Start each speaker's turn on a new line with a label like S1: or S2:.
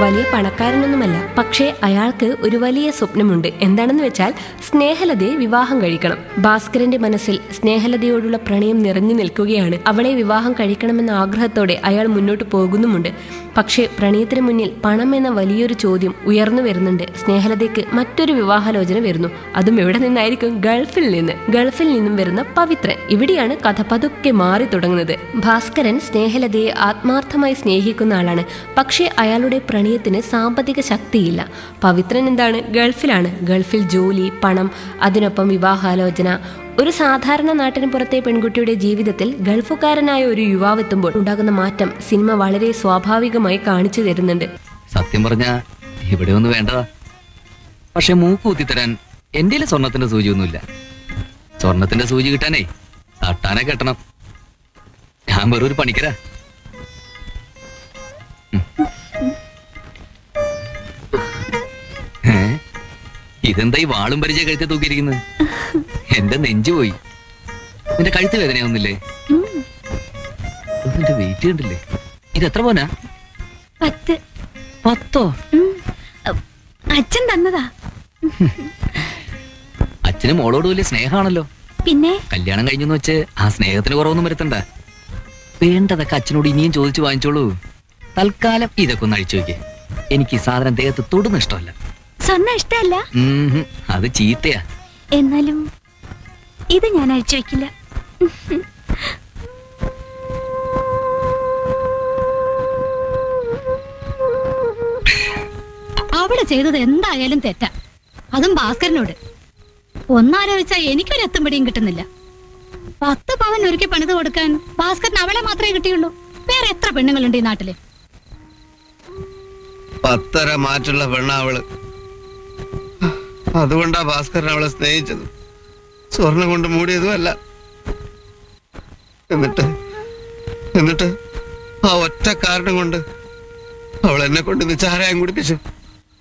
S1: വലിയ പണക്കാരനൊന്നുമല്ല പക്ഷേ അയാൾക്ക് ഒരു വലിയ സ്വപ്നമുണ്ട് എന്താണെന്ന് വെച്ചാൽ സ്നേഹലതയെ വിവാഹം കഴിക്കണം ഭാസ്കരന്റെ മനസ്സിൽ സ്നേഹലതയോടുള്ള പ്രണയം നിറഞ്ഞു നിൽക്കുകയാണ് അവളെ വിവാഹം കഴിക്കണമെന്ന ആഗ്രഹത്തോടെ അയാൾ മുന്നോട്ട് പോകുന്നുമുണ്ട് പക്ഷേ പ്രണയത്തിന് മുന്നിൽ പണം എന്ന വലിയൊരു ചോദ്യം ഉയർന്നു വരുന്നുണ്ട് സ്നേഹലതയ്ക്ക് മറ്റൊരു വിവാഹാലോചന വരുന്നു അതും എവിടെ നിന്നായിരിക്കും ഗൾഫിൽ നിന്ന് ഗൾഫിൽ നിന്നും വരുന്ന പവിത്രൻ ഇവിടെയാണ് കഥ പതുക്കെ മാറി തുടങ്ങുന്നത് ഭാസ്കരൻ സ്നേഹലതയെ ആത്മാർത്ഥമായി സ്നേഹിക്കുന്ന ആളാണ് പക്ഷേ അയാളുടെ പ്രണയത്തിന് സാമ്പത്തിക ശക്തിയില്ല പവിത്രൻ എന്താണ് ഗൾഫിലാണ് ഗൾഫിൽ ജോലി പണം അതിനൊപ്പം വിവാഹാലോചന ഒരു സാധാരണ നാട്ടിന് പുറത്തെ പെൺകുട്ടിയുടെ ജീവിതത്തിൽ ഗൾഫുകാരനായ ഒരു യുവാവ് എത്തുമ്പോൾ ഉണ്ടാകുന്ന മാറ്റം സിനിമ വളരെ സ്വാഭാവികമായി കാണിച്ചു തരുന്നുണ്ട്
S2: സത്യം പറഞ്ഞ ഇവിടെ ഒന്നും വേണ്ടതാ പക്ഷെ മൂക്ക് കുത്തിത്തരാൻ എന്റെ സ്വർണത്തിന്റെ സൂചിയൊന്നുമില്ല സ്വർണത്തിന്റെ സൂചി കിട്ടാനേ തട്ടാനെ കെട്ടണം ഞാൻ വെറൊരു പണിക്കരാ ഉം. ഏ? ഇതെന്താ ഈ വാളും പരിചയ കഴുത്തെ തൂക്കിയിരിക്കുന്നത് എന്റെ നെഞ്ചു പോയി നിന്റെ കഴുത്ത് വേദനയൊന്നുമില്ലേ നിന്റെ വെയിറ്റ് കണ്ടില്ലേ ഇത് എത്ര പോനാ
S3: പത്ത്
S2: പത്തോ
S3: ഉം. അച്ഛൻ തന്നതാ
S2: അച്ഛന് മോളോട് വലിയ സ്നേഹമാണല്ലോ
S3: പിന്നെ
S2: കല്യാണം കഴിഞ്ഞെന്ന് വെച്ച് ആ സ്നേഹത്തിന് കുറവൊന്നും വരുത്തണ്ട വേണ്ടതൊക്കെ അച്ഛനോട് ഇനിയും ചോദിച്ചു വാങ്ങിച്ചോളൂ തൽക്കാലം ഇതൊക്കെ ഒന്ന് അഴിച്ചു നോക്കിയേ എനിക്ക് ഈ സാധനം ദേഹത്ത് തൊടുന്ന ഇഷ്ടമല്ല
S3: സ്വർണ്ണ ഇഷ്ടമല്ല
S2: ഉം ഹും, അത് ചീത്തയാ
S3: എന്നാലും ഇത് ഞാൻ അഴിച്ചു വെക്കില്ല
S4: അവള് ചെയ്തത് എന്തായാലും തെറ്റാ അതും ഭാസ്കരനോട് ഒന്നാലോചിച്ചാ എനിക്കൊരു എത്തും പിടിയും കിട്ടുന്നില്ല പത്ത് പവൻ ഒരുക്കി പണിത് കൊടുക്കാൻ ഭാസ്കരന് അവളെ മാത്രമേ കിട്ടിയുള്ളൂ വേറെ എത്ര പെണ്ണുങ്ങളുണ്ട് ഈ നാട്ടില്
S5: പത്തര മാറ്റുള്ള പെണ്ണ അവള് അതുകൊണ്ടാ ഭാസ്കരൻ അവളെ സ്നേഹിച്ചത് സ്വർണം കൊണ്ട് മൂടിയതുമല്ല എന്നിട്ട് എന്നിട്ട് ആ ഒറ്റ കാരണം കൊണ്ട് അവൾ എന്നെ കൊണ്ട് നിച്ചാരായം കുടിപ്പിച്ചു